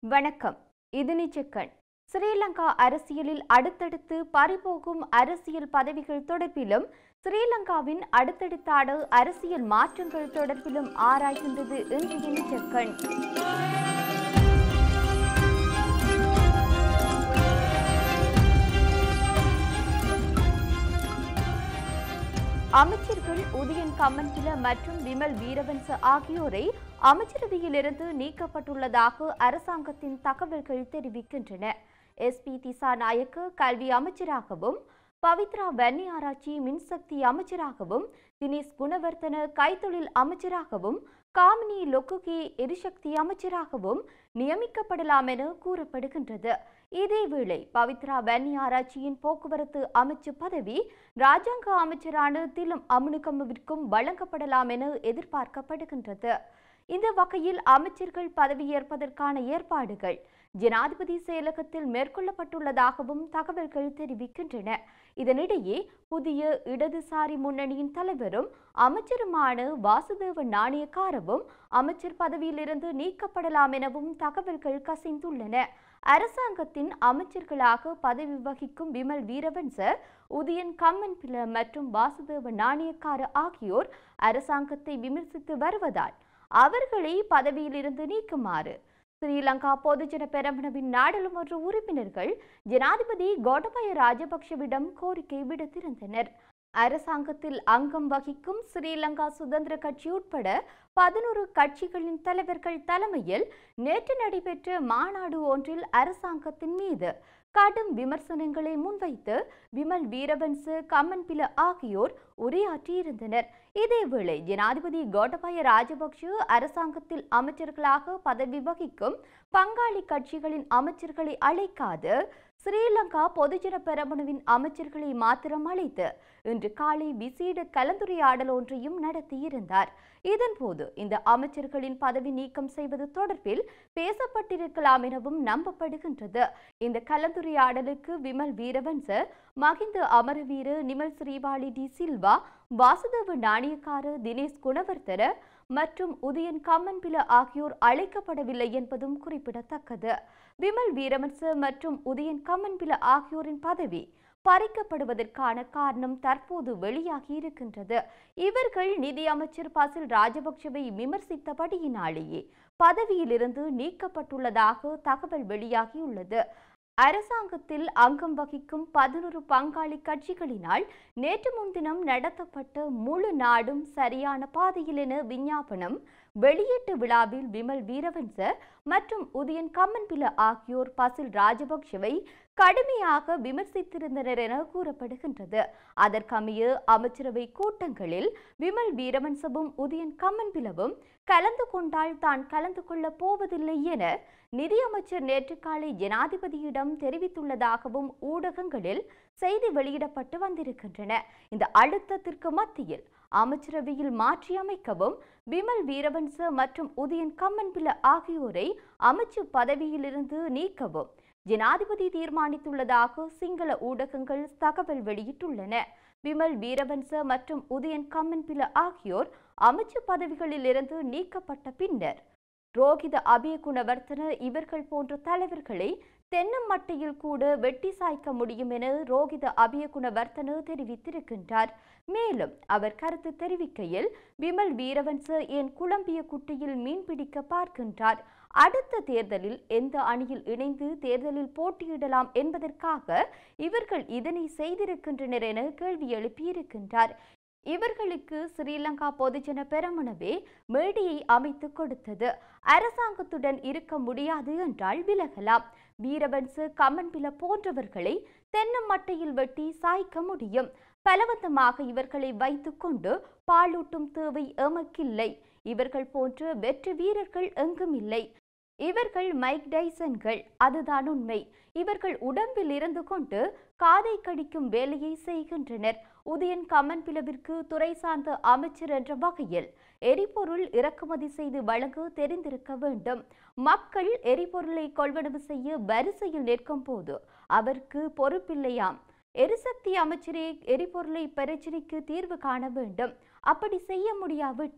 வணக்கம் இது நிச்சக்கண் ஸ்ரீலங்கா அரசியலில் அடுத்தடுத்து பறிபோகும் அரசியல் பதவிகள் தொடர்பிலும் ஸ்ரீலங்காவின் அடுத்தடுத்தாட அரசியல் மாற்றங்கள் தொடர்பிலும் ஆராய்கின்றது இன்றைய நிச்சக்கண் அமைச்சர்கள் உதயன் கம்மன்பில மற்றும் விமல் வீரவன்ச ஆகியோரை அமைச்சரவையிலிருந்து நீக்கப்பட்டுள்ளதாக அரசாங்கத்தின் தகவல்கள் தெரிவிக்கின்றன எஸ்பி திசா நாயக்கு கல்வி அமைச்சராகவும் பவித்ரா வன்னி ஆராய்ச்சி மின்சக்தி அமைச்சராகவும் தினேஷ் குணவர்த்தன கைத்தொழில் அமைச்சராகவும் காமினி லொக்குகி எரிசக்தி அமைச்சராகவும் நியமிக்கப்படலாம் என கூறப்படுகின்றது இதேவேளை பவித்ரா வன்னி ஆராய்ச்சியின் போக்குவரத்து அமைச்சு பதவி ராஜாங்க அமைச்சரான திலும் அமுனுகமுவிற்கும் வழங்கப்படலாம் என எதிர்பார்க்கப்படுகின்றது இந்த வகையில் அமைச்சர்கள் பதவியேற்பதற்கான ஏற்பாடுகள் ஜனாதிபதி செயலகத்தில் மேற்கொள்ளப்பட்டுள்ளதாகவும் தகவல்கள் தெரிவிக்கின்றன இதனிடையே புதிய இடதுசாரி முன்னணியின் தலைவரும் அமைச்சருமான வாசுதேவ நாணயக்காரவும் அமைச்சர் பதவியிலிருந்து நீக்கப்படலாம் எனவும் தகவல்கள் கசிந்துள்ளன அரசாங்கத்தின் அமைச்சர்களாக பதவி வகிக்கும் விமல் வீரவன்ச உதயன் கம்மன் பில மற்றும் வாசுதேவ நாணயக்கார ஆகியோர் அரசாங்கத்தை விமர்சித்து வருவதால் அவர்களை பதவியிலிருந்து நீக்குமாறு ஸ்ரீலங்கா பொதுஜன பெரமுனவின் நாடாளுமன்ற உறுப்பினர்கள் ஜனாதிபதி கோட்டபய ராஜபக்ஷவிடம் கோரிக்கை விடுத்திருந்தனர் அரசாங்கத்தில் அங்கம் வகிக்கும் ஸ்ரீலங்கா சுதந்திர கட்சி உட்பட பதினோரு கட்சிகளின் தலைவர்கள் தலைமையில் நேற்று நடைபெற்ற மாநாடு ஒன்றில் அரசாங்கத்தின் மீது கடும் விமர்சனங்களை முன்வைத்து விமல் வீரவன்ச கம்மன்பில ஆகியோர் உரையாற்றியிருந்தனர் இதேவேளை ஜனாதிபதி கோட்டபாய ராஜபக்ஷ அரசாங்கத்தில் அமைச்சர்களாக பதவி வகிக்கும் பங்காளி கட்சிகளின் அமைச்சர்களை அழைக்காது ஸ்ரீலங்கா பொதுஜன பெரமுனவின் அமைச்சர்களை மாத்திரம் அழைத்து இன்று காலை விசேட கலந்துரையாடல் ஒன்றையும் நடத்தியிருந்தார் இதன்போது இந்த அமைச்சர்களின் பதவி நீக்கம் செய்வது தொடர்பில் பேசப்பட்டிருக்கலாம் எனவும் நம்பப்படுகின்றது இந்த கலந்துரையாடலுக்கு விமல் வீரவன்ச மகிந்த அமரவீர நிமல் ஸ்ரீவாளி டி சில்வா வாசுதேவ நாணயக்கார தினேஷ் குணவர்த்தன மற்றும் உதயன் கம்மன்பில ஆகியோர் அழைக்கப்படவில்லை என்பதும் குறிப்பிடத்தக்கது விமல் வீரவன்ச மற்றும் உதயன் கம்மன்பில ஆகியோரின் பதவி பறிக்கப்படுவதற்கான காரணம் தற்போது வெளியாகி இருக்கின்றது இவர்கள் நிதியமைச்சர் பசில் ராஜபக்சவை விமர்சித்தபடியினாலேயே பதவியிலிருந்து நீக்கப்பட்டுள்ளதாக தகவல் வெளியாகியுள்ளது அரசாங்கத்தில் அங்கம் வகிக்கும் பதினொரு பங்காளி கட்சிகளினால் நேற்று முன்தினம் நடத்தப்பட்ட முழு நாடும் சரியான பாதையில் என விஞ்ஞாபனம் வெளியீட்டு விழாவில் விமல் வீரவன்ச மற்றும் உதயன் கம்மன்பில ஆகியோர் பசில் ராஜபக்ஷவை கடுமையாக விமர்சித்திருந்தனர் என கூறப்படுகின்றது அதற்கமைய அமைச்சரவை கூட்டங்களில் விமல் வீரவன்சவும் உதயன் கம்மன்பிலவும் கலந்து கொண்டால் தான் கலந்து கொள்ளப் போவதில்லை என நிதியமைச்சர் நேற்று காலை ஜனாதிபதியிடம் தெரிவித்துள்ளதாகவும் ஊடகங்களில் செய்தி வெளியிடப்பட்டு வந்திருக்கின்றன இந்த அழுத்தத்திற்கு மத்தியில் அமைச்சரவையில் மாற்றியமைக்கவும் விமல் வீரவன்ச மற்றும் உதயன் கம்மன்பில ஆகியோரை அமைச்சு பதவியிலிருந்து நீக்கவும் ஜனாதிபதி தீர்மானித்துள்ளதாக சிங்கள ஊடகங்கள் தகவல் வெளியிட்டுள்ளன விமல் வீரவன்ச மற்றும் உதயன் கம்மன்பில ஆகியோர் அமைச்சு பதவிகளிலிருந்து நீக்கப்பட்ட பின்னர் ரோகித அபயகுணவர்த்தன இவர்கள் போன்ற தலைவர்களை தென்னம் மட்டையில் கூட வெட்டி சாய்க்க முடியும் என ரோகித அபயகுணவர்த்தன தெரிவித்திருக்கின்றார் மேலும் அவர் கருத்து தெரிவிக்கையில் விமல் வீரவன்ச என் குழம்பிய குட்டியில் மீன்பிடிக்க பார்க்கின்றார் அடுத்த தேர்தலில் எந்த அணியில் இணைந்து தேர்தலில் போட்டியிடலாம் என்பதற்காக இவர்கள் இதனை செய்திருக்கின்றனர் என கேள்வி எழுப்பியிருக்கின்றார் இவர்களுக்கு ஸ்ரீலங்கா பொதுஜன பெரமுனவே மேடையை அமைத்து கொடுத்தது அரசாங்கத்துடன் இருக்க முடியாது என்றால் விலகலாம் வீரவன்சு கமன்பில போன்றவர்களை தென்னம் மட்டையில் வெட்டி சாய்க்க முடியும் பலவந்தமாக இவர்களை வைத்துக்கொண்டு பாலூட்டும் தேவை எமக்கில்லை இவர்கள் போன்ற வெற்றி வீரர்கள் எங்கும் இல்லை இவர்கள் மைக் டைசன்கள் அதுதான் உண்மை இவர்கள் உடம்பில் இருந்து கொண்டு காதை கடிக்கும் வேலையை செய்கின்றனர் உதயன் கமன் பிளவிற்கு துறை சார்ந்த அமைச்சர் என்ற வகையில் எரிபொருள் இறக்குமதி செய்து வழங்க தெரிந்திருக்க வேண்டும் மக்கள் எரிபொருளை கொள்வனவு செய்ய வரிசையில் நிற்கும் போது அவருக்கு பொறுப்பில்லையாம் எரிசக்தி அமைச்சரே எரிபொருளை பிரச்சினைக்கு தீர்வு காண வேண்டும் அப்படி செய்ய முடியாவிட்டால்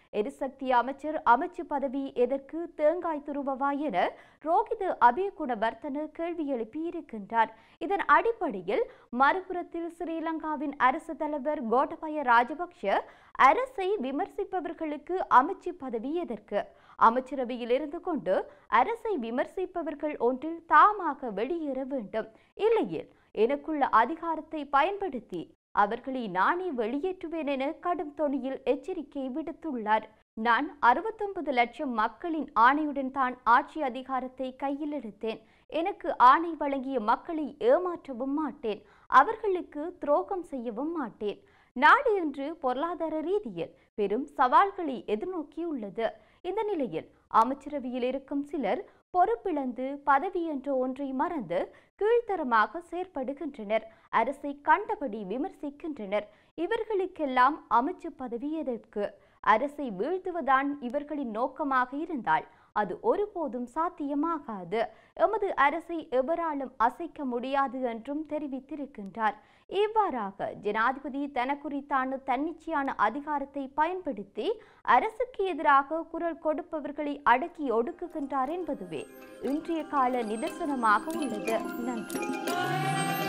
எரிசக்தி அமைச்சர் அமைச்சு பதவி எதற்கு தேங்காய் துருவவா என ரோகித அபயகுணவர்த்தன கேள்வி எழுப்பியிருக்கின்றார் இதன் அடிப்படையில் மறுபுறத்தில் ஸ்ரீலங்காவின் அரசு தலைவர் கோட்டபய ராஜபக்ஷ அரசை விமர்சிப்பவர்களுக்கு அமைச்சு பதவி எதற்கு அமைச்சரவையில் இருந்து கொண்டு அரசை விமர்சிப்பவர்கள் ஒன்றில் தாமாக வெளியேற வேண்டும் இல்லையேல் எனக்குள்ள அதிகாரத்தை பயன்படுத்தி அவர்களை நானே வெளியேற்றுவேன் என கடும் தொனியில் எச்சரிக்கை விடுத்துள்ளார் நான் அறுபத்தொன்பது லட்சம் மக்களின் ஆணையுடன் தான் ஆட்சி அதிகாரத்தை கையில் எடுத்தேன் எனக்கு ஆணை வழங்கிய மக்களை ஏமாற்றவும் மாட்டேன் அவர்களுக்கு துரோகம் செய்யவும் மாட்டேன் நாடு இன்று பொருளாதார ரீதியில் பெரும் சவால்களை எதிர்நோக்கியுள்ளது இந்த நிலையில் அமைச்சரவையில் இருக்கும் சிலர் பொறுப்பிழந்து பதவி என்ற ஒன்றை மறந்து கீழ்த்தரமாக செயற்படுகின்றனர் அரசை கண்டபடி விமர்சிக்கின்றனர் இவர்களுக்கெல்லாம் அமைச்சு பதவி எதற்கு அரசை வீழ்த்துவதான் இவர்களின் நோக்கமாக இருந்தால் அது ஒருபோதும் சாத்தியமாகாது எமது அரசை எவராலும் அசைக்க முடியாது என்றும் தெரிவித்திருக்கின்றார் இவ்வாறாக ஜனாதிபதி தனக்குறித்தான தன்னிச்சையான அதிகாரத்தை பயன்படுத்தி அரசுக்கு எதிராக குரல் கொடுப்பவர்களை அடக்கி ஒடுக்குகின்றார் என்பதுவே இன்றைய கால நிதர்சனமாக உள்ளது நன்றி